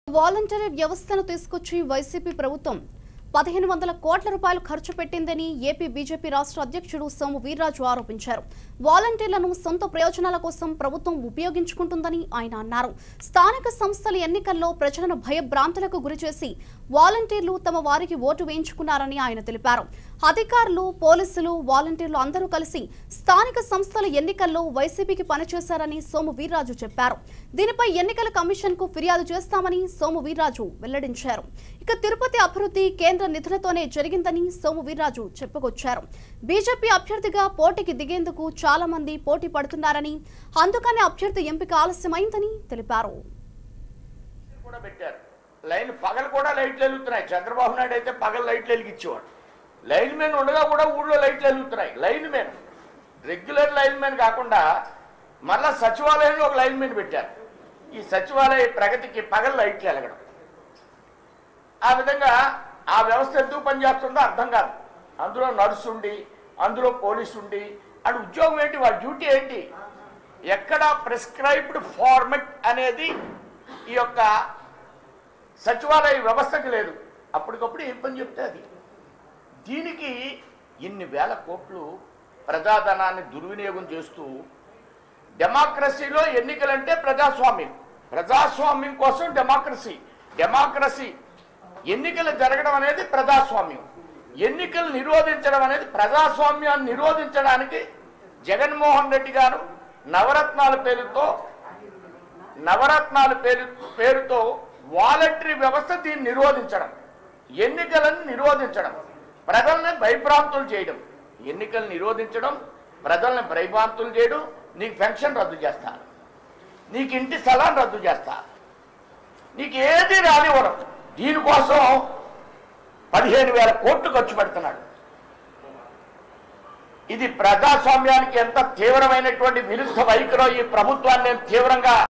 voluntary వ్యవస్థను తీసుకొచ్చి YCP ప్రభుత్వం పదిహేను వందల కోట్ల రూపాయలు ఖర్చు పెట్టిందని ఏపీ బీజేపీ రాష్ట్ర అధ్యక్షుడు సోము వీర్రాజు ఆరోపించారు వాలంటీర్లను సొంత ప్రయోజనాల కోసం ప్రభుత్వం ఉపయోగించుకుంటుందని ఆయన అన్నారు స్థానిక సంస్థల ఎన్నికల్లో ప్రజలను భయభ్రాంతులకు గురిచేసి వాలంటీర్లు తమ వారికి ఓటు వేయించుకున్నారని ఆయన తెలిపారు అధికారులు పోలీసులు వాలంటీర్లు అందరూ కలిసి స్థానిక సంస్థల ఎన్నికల్లో వైసీపీకి పనిచేశారని సోము వీర్రాజు చెప్పారు దీనిపై ఎన్నికల కమిషన్ కు ఫిర్యాదు చేస్తామని సోము వీర్రాజు వెల్లడించారు ఇక తిరుపతి అభివృద్ధి కేంద్ర నిధులతోనే జరిగిందని సోము వీర్రాజు చెప్పుకొచ్చారు బీజేపీ అభ్యర్థిగా పోటీకి దిగేందుకు చాలా మంది పోటీ పడుతున్నారని అందుకనే అభ్యర్థి ఎంపిక ఆలస్యమైందని తెలిపారు కూడా పెట్టారు లైన్ పగలు కూడా లైట్లు వెలుగుతున్నాయి చంద్రబాబు నాయుడు అయితే పగలు లైట్లు వెలిగించేవాడు లైన్ మెన్ ఉండగా కూడా ఊళ్ళో లైట్లు వెలుగుతున్నాయి line men regular line men కాకుండా మళ్ళా సచివాలయంలో ఒక లైన్ మెన్ పెట్టారు ఈ సచివాలయ ప్రగతికి పగలు లైట్లు వెలగడం ఆ విధంగా ఆ వ్యవస్థ ఎందుకు పనిచేస్తుందో అర్థం కాదు అందులో నర్సు ఉండి అందులో పోలీసు ఉండి అది ఉద్యోగం ఏంటి వాళ్ళ డ్యూటీ ఏంటి ఎక్కడ ప్రిస్క్రైబ్డ్ ఫార్మెట్ అనేది ఈ యొక్క సచివాలయ వ్యవస్థకి లేదు అప్పటికప్పుడు ఏం పని చెప్తే అది దీనికి ఇన్ని వేల కోట్లు ప్రజాధనాన్ని దుర్వినియోగం చేస్తూ డెమోక్రసీలో ఎన్నికలంటే ప్రజాస్వామ్యం ప్రజాస్వామ్యం కోసం డెమోక్రసీ డెమోక్రసీ ఎన్నికలు జరగడం అనేది ప్రజాస్వామ్యం ఎన్నికలు నిరోధించడం అనేది ప్రజాస్వామ్యాన్ని నిరోధించడానికి జగన్మోహన్ రెడ్డి గారు నవరత్నాల పేరుతో నవరత్నాల పేరు పేరుతో వాలంటరీ వ్యవస్థ దీన్ని నిరోధించడం ఎన్నికలను నిరోధించడం ప్రజల్ని భయభ్రాంతులు చేయడం ఎన్నికలు నిరోధించడం ప్రజల్ని భయభ్రాంతులు చేయడం నీకు పెన్షన్ రద్దు చేస్తారు నీకు ఇంటి స్థలాన్ని రద్దు చేస్తా నీకు ఏది రానివ్వడం దీనికోసం పదిహేను వేల కోట్లు ఖర్చు పెడుతున్నాడు ఇది ప్రజాస్వామ్యానికి ఎంత తీవ్రమైనటువంటి విరుద్ధ వైఖరో ఈ ప్రభుత్వాన్ని నేను తీవ్రంగా